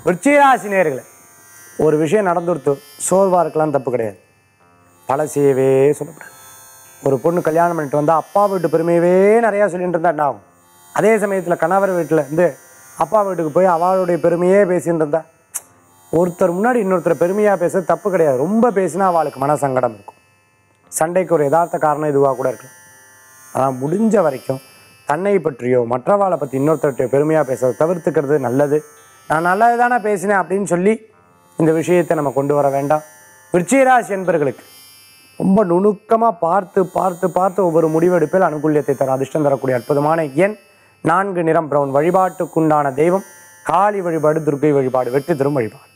விருச்சிகராசி நேயர்களே ஒரு விஷயம் நடந்துருத்து சோர்வாக இருக்கலாம் தப்பு கிடையாது பழசையவே சொல்லக்கூடாது ஒரு பொண்ணு கல்யாணம் பண்ணிட்டு வந்தால் அப்பா வீட்டு பெருமையவே நிறையா சொல்லிட்டு இருந்தா என்ன ஆகும் அதே சமயத்தில் கணவர் வீட்டில் இருந்து அப்பா வீட்டுக்கு போய் அவளுடைய பெருமையே பேசிட்டு இருந்தா ஒருத்தர் முன்னாடி இன்னொருத்தர் பெருமையாக பேச தப்பு கிடையாது ரொம்ப பேசினா அவளுக்கு மன சங்கடம் இருக்கும் சண்டைக்கு ஒரு யதார்த்த காரணம் இதுவாக கூட இருக்கலாம் ஆனால் முடிஞ்ச வரைக்கும் தன்னை பற்றியோ மற்றவாளை பற்றி இன்னொருத்தர்கிட்ட பெருமையாக பேசுறதை தவிர்த்துக்கிறது நல்லது நான் நல்லது தானே பேசினேன் அப்படின்னு சொல்லி இந்த விஷயத்தை நம்ம கொண்டு வர வேண்டாம் விருச்சிகராசி என்பர்களுக்கு ரொம்ப நுணுக்கமாக பார்த்து பார்த்து பார்த்து ஒவ்வொரு முடிவெடுப்பில் அனுகூல்யத்தை தர அதிர்ஷ்டம் தரக்கூடிய அற்புதமான எண் நான்கு நிறம் பிரவுன் வழிபாட்டுக்குண்டான தெய்வம் காளி வழிபாடு துர்க்கை வழிபாடு வெற்றி தரும் வழிபாடு